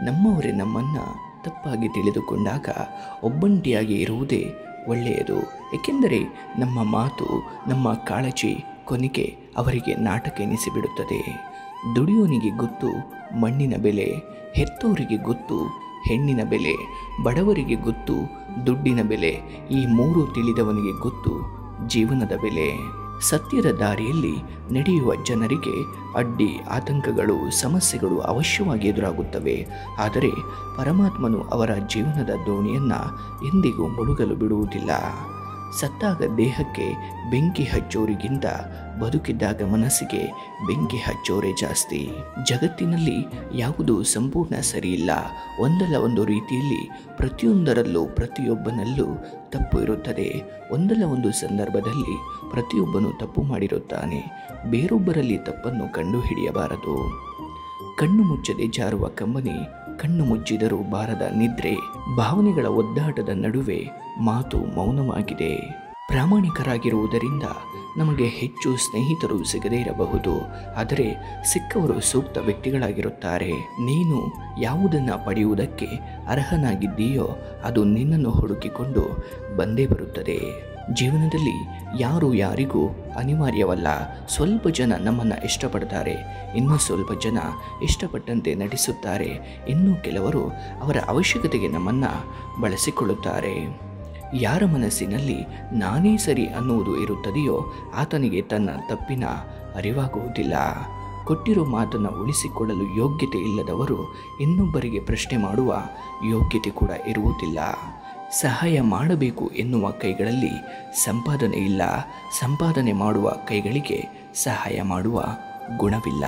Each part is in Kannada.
ನಮ್ಮವರೇ ನಮ್ಮನ್ನು ತಪ್ಪಾಗಿ ತಿಳಿದುಕೊಂಡಾಗ ಒಬ್ಬಂಟಿಯಾಗಿ ಇರುವುದೇ ಒಳ್ಳೆಯದು ಏಕೆಂದರೆ ನಮ್ಮ ಮಾತು ನಮ್ಮ ಕಾಳಜಿ ಕೊನೆಗೆ ಅವರಿಗೆ ನಾಟಕ ಎನಿಸಿಬಿಡುತ್ತದೆ ದುಡಿಯೋನಿಗೆ ಗೊತ್ತು ಮಣ್ಣಿನ ಬೆಲೆ ಹೆತ್ತವರಿಗೆ ಗೊತ್ತು ಹೆಣ್ಣಿನ ಬೆಲೆ ಬಡವರಿಗೆ ಗೊತ್ತು ದುಡ್ಡಿನ ಬೆಲೆ ಈ ಮೂರು ತಿಳಿದವನಿಗೆ ಗೊತ್ತು ಜೀವನದ ಬೆಲೆ ಸತ್ಯದ ದಾರಿಯಲ್ಲಿ ನಡೆಯುವ ಜನರಿಗೆ ಅಡ್ಡಿ ಆತಂಕಗಳು ಸಮಸ್ಯೆಗಳು ಅವಶ್ಯವಾಗಿ ಎದುರಾಗುತ್ತವೆ ಆದರೆ ಪರಮಾತ್ಮನು ಅವರ ಜೀವನದ ದೋಣಿಯನ್ನು ಎಂದಿಗೂ ಮುಳುಗಲು ಬಿಡುವುದಿಲ್ಲ ಸತ್ತಾಗ ದೇಹಕ್ಕೆ ಬೆಂಕಿ ಹಚ್ಚೋರಿಗಿಂತ ಬದುಕಿದ್ದಾಗ ಮನಸ್ಸಿಗೆ ಬೆಂಕಿ ಹಚ್ಚೋರೇ ಜಾಸ್ತಿ ಜಗತ್ತಿನಲ್ಲಿ ಯಾವುದು ಸಂಪೂರ್ಣ ಸರಿಯಿಲ್ಲ ಒಂದಲ್ಲ ಒಂದು ರೀತಿಯಲ್ಲಿ ಪ್ರತಿಯೊಂದರಲ್ಲೂ ಪ್ರತಿಯೊಬ್ಬನಲ್ಲೂ ತಪ್ಪು ಇರುತ್ತದೆ ಒಂದಲ್ಲ ಒಂದು ಸಂದರ್ಭದಲ್ಲಿ ಪ್ರತಿಯೊಬ್ಬನು ತಪ್ಪು ಮಾಡಿರುತ್ತಾನೆ ಬೇರೊಬ್ಬರಲ್ಲಿ ತಪ್ಪನ್ನು ಕಂಡುಹಿಡಿಯಬಾರದು ಕಣ್ಣು ಮುಚ್ಚದೆ ಜಾರುವ ಕಂಬನಿ ಕಣ್ಣು ಮುಚ್ಚಿದರೂ ಬಾರದ ನಿದ್ರೆ ಭಾವನೆಗಳ ಒದ್ದಾಟದ ನಡುವೆ ಮಾತು ಮೌನವಾಗಿದೆ ಪ್ರಾಮಾಣಿಕರಾಗಿರುವುದರಿಂದ ನಮಗೆ ಹೆಚ್ಚು ಸ್ನೇಹಿತರು ಸಿಗದೇ ಇರಬಹುದು ಆದರೆ ಸಿಕ್ಕವರು ಸೂಕ್ತ ವ್ಯಕ್ತಿಗಳಾಗಿರುತ್ತಾರೆ ನೀನು ಯಾವುದನ್ನು ಪಡೆಯುವುದಕ್ಕೆ ಅರ್ಹನಾಗಿದ್ದೀಯೋ ಅದು ನಿನ್ನನ್ನು ಹುಡುಕಿಕೊಂಡು ಬಂದೇ ಬರುತ್ತದೆ ಜೀವನದಲ್ಲಿ ಯಾರು ಯಾರಿಗೂ ಅನಿವಾರ್ಯವಲ್ಲ ಸ್ವಲ್ಪ ಜನ ನಮ್ಮನ್ನು ಇಷ್ಟಪಡ್ತಾರೆ ಇನ್ನೂ ಸ್ವಲ್ಪ ಜನ ಇಷ್ಟಪಟ್ಟಂತೆ ನಟಿಸುತ್ತಾರೆ ಇನ್ನೂ ಕೆಲವರು ಅವರ ಅವಶ್ಯಕತೆಗೆ ನಮ್ಮನ್ನು ಬಳಸಿಕೊಳ್ಳುತ್ತಾರೆ ಯಾರ ಮನಸ್ಸಿನಲ್ಲಿ ನಾನೇ ಸರಿ ಅನ್ನುವುದು ಇರುತ್ತದೆಯೋ ಆತನಿಗೆ ತನ್ನ ತಪ್ಪಿನ ಅರಿವಾಗುವುದಿಲ್ಲ ಕೊಟ್ಟಿರೋ ಮಾತನ್ನು ಉಳಿಸಿಕೊಳ್ಳಲು ಯೋಗ್ಯತೆ ಇಲ್ಲದವರು ಇನ್ನೊಬ್ಬರಿಗೆ ಪ್ರಶ್ನೆ ಮಾಡುವ ಯೋಗ್ಯತೆ ಕೂಡ ಇರುವುದಿಲ್ಲ ಸಹಾಯ ಮಾಡಬೇಕು ಎನ್ನುವ ಕೈಗಳಲ್ಲಿ ಸಂಪಾದನೆ ಇಲ್ಲ ಸಂಪಾದನೆ ಮಾಡುವ ಕೈಗಳಿಗೆ ಸಹಾಯ ಮಾಡುವ ಗುಣವಿಲ್ಲ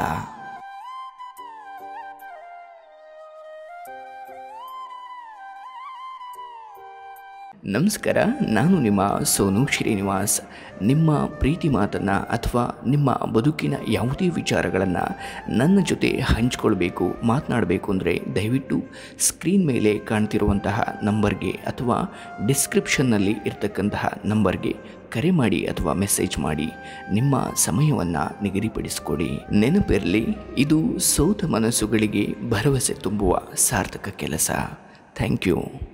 ನಮಸ್ಕಾರ ನಾನು ನಿಮ್ಮ ಸೋನು ಶ್ರೀನಿವಾಸ್ ನಿಮ್ಮ ಪ್ರೀತಿ ಮಾತನ್ನು ಅಥವಾ ನಿಮ್ಮ ಬದುಕಿನ ಯಾವುದೇ ವಿಚಾರಗಳನ್ನು ನನ್ನ ಜೊತೆ ಹಂಚ್ಕೊಳ್ಬೇಕು ಮಾತನಾಡಬೇಕು ಅಂದರೆ ದಯವಿಟ್ಟು ಸ್ಕ್ರೀನ್ ಮೇಲೆ ಕಾಣ್ತಿರುವಂತಹ ನಂಬರ್ಗೆ ಅಥವಾ ಡಿಸ್ಕ್ರಿಪ್ಷನ್ನಲ್ಲಿ ಇರ್ತಕ್ಕಂತಹ ನಂಬರ್ಗೆ ಕರೆ ಮಾಡಿ ಅಥವಾ ಮೆಸೇಜ್ ಮಾಡಿ ನಿಮ್ಮ ಸಮಯವನ್ನು ನಿಗದಿಪಡಿಸಿಕೊಡಿ ನೆನಪಿರಲಿ ಇದು ಸೋತ ಮನಸ್ಸುಗಳಿಗೆ ಭರವಸೆ ತುಂಬುವ ಸಾರ್ಥಕ ಕೆಲಸ ಥ್ಯಾಂಕ್ ಯು